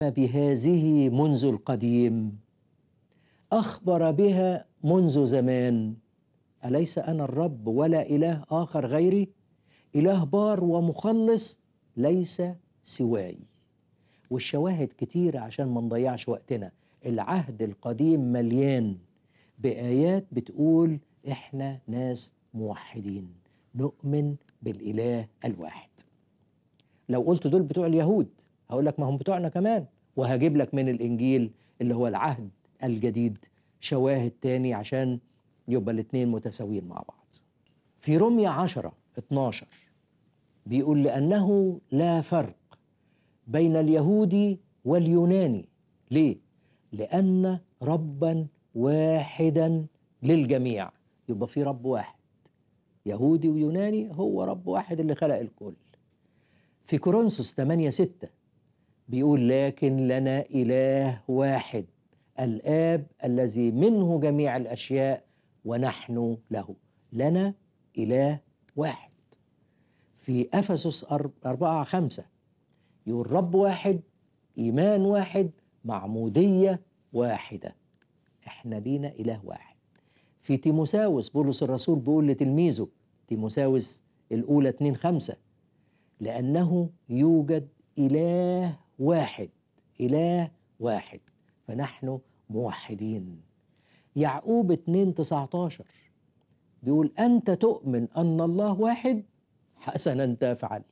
بهذه منذ القديم اخبر بها منذ زمان اليس انا الرب ولا اله اخر غيري اله بار ومخلص ليس سواي والشواهد كتيرة عشان ما نضيعش وقتنا العهد القديم مليان بآيات بتقول إحنا ناس موحدين نؤمن بالإله الواحد لو قلت دول بتوع اليهود هقول لك ما هم بتوعنا كمان وهجيب لك من الإنجيل اللي هو العهد الجديد شواهد تاني عشان يبقى الاتنين متساويين مع بعض في رمية عشرة 12 بيقول لأنه لا فرق بين اليهودي واليوناني ليه؟ لأن ربا واحدا للجميع يبقى في رب واحد يهودي ويوناني هو رب واحد اللي خلق الكل في كورنثوس 8 6 بيقول لكن لنا إله واحد الآب الذي منه جميع الأشياء ونحن له لنا إله واحد في أفسس أربعة خمسة يقول رب واحد إيمان واحد معمودية واحدة احنا لينا إله واحد في تيموساوس بولس الرسول بيقول لتلميذه تيموساوس الأولى 2 خمسة لأنه يوجد إله واحد إله واحد فنحن موحدين يعقوب 2 19 بيقول أنت تؤمن أن الله واحد حسنا تفعل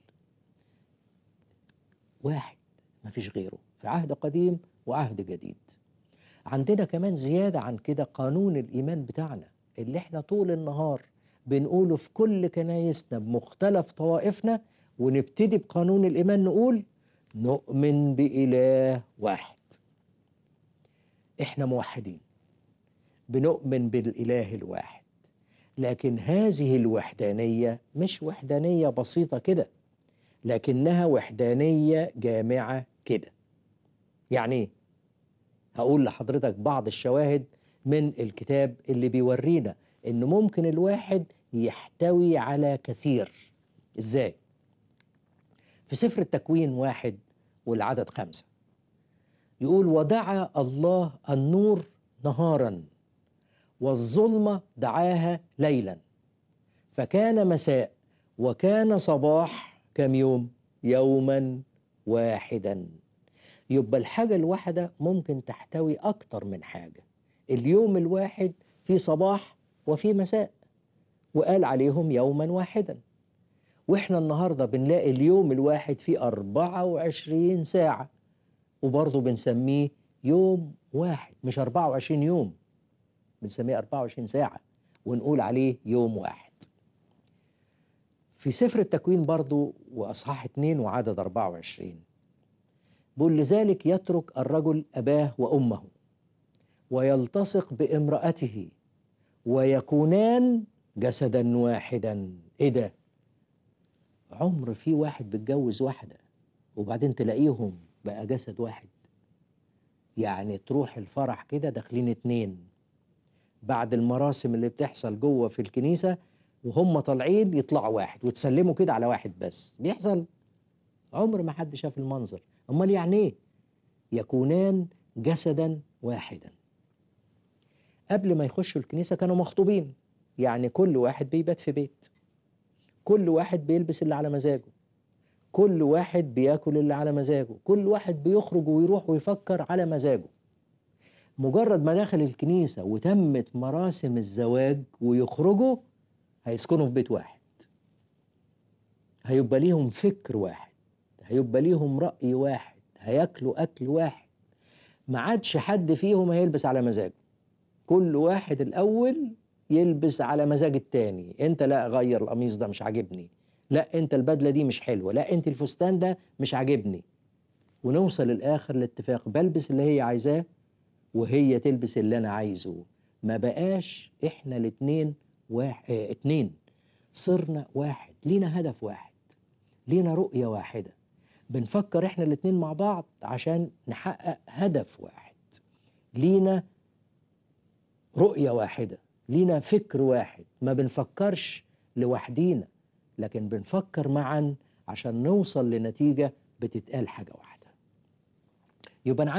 واحد ما فيش غيره في عهد قديم وعهد جديد عندنا كمان زيادة عن كده قانون الإيمان بتاعنا اللي احنا طول النهار بنقوله في كل كنايسنا بمختلف طوائفنا ونبتدي بقانون الإيمان نقول نؤمن بإله واحد احنا موحدين بنؤمن بالإله الواحد لكن هذه الوحدانية مش وحدانية بسيطة كده لكنها وحدانية جامعة كده يعني ايه؟ هقول لحضرتك بعض الشواهد من الكتاب اللي بيورينا ان ممكن الواحد يحتوي على كثير ازاي في سفر التكوين واحد والعدد خمسة يقول ودعا الله النور نهارا والظلمة دعاها ليلا فكان مساء وكان صباح كم يوم يوما واحدا يبقى الحاجة الواحدة ممكن تحتوي أكتر من حاجة اليوم الواحد في صباح وفي مساء وقال عليهم يوما واحدا واحنا النهاردة بنلاقي اليوم الواحد فيه 24 ساعة وبرضه بنسميه يوم واحد مش 24 يوم بنسميه 24 ساعة ونقول عليه يوم واحد في سفر التكوين برضو وأصحاح 2 وعدد 24 بيقول لذلك يترك الرجل أباه وأمه ويلتصق بامرأته ويكونان جسدا واحدا إيه ده؟ عمر في واحد بيتجوز واحدة وبعدين تلاقيهم بقى جسد واحد يعني تروح الفرح كده داخلين اتنين بعد المراسم اللي بتحصل جوه في الكنيسة وهم طالعين يطلعوا واحد وتسلموا كده على واحد بس بيحصل عمر ما حد شاف المنظر امال يعني ايه يكونان جسدا واحدا قبل ما يخشوا الكنيسة كانوا مخطوبين يعني كل واحد بيبات في بيت كل واحد بيلبس اللي على مزاجه كل واحد بياكل اللي على مزاجه كل واحد بيخرج ويروح ويفكر على مزاجه مجرد ما دخل الكنيسة وتمت مراسم الزواج ويخرجوا هيسكنوا في بيت واحد هيبقى ليهم فكر واحد هيبقى ليهم رأي واحد هياكلوا أكل واحد ما عادش حد فيهم هيلبس على مزاجه كل واحد الأول يلبس على مزاج التاني انت لا غير القميص ده مش عاجبني لا انت البدلة دي مش حلوة لا انت الفستان ده مش عاجبني ونوصل للآخر لاتفاق بلبس اللي هي عايزاه وهي تلبس اللي أنا عايزه ما بقاش إحنا الاتنين واحد اه اتنين صرنا واحد لينا هدف واحد لينا رؤية واحدة بنفكر إحنا الاتنين مع بعض عشان نحقق هدف واحد لينا رؤية واحدة لينا فكر واحد ما بنفكرش لوحدينا لكن بنفكر معا عشان نوصل لنتيجة بتتقال حاجة واحدة يبقى أنا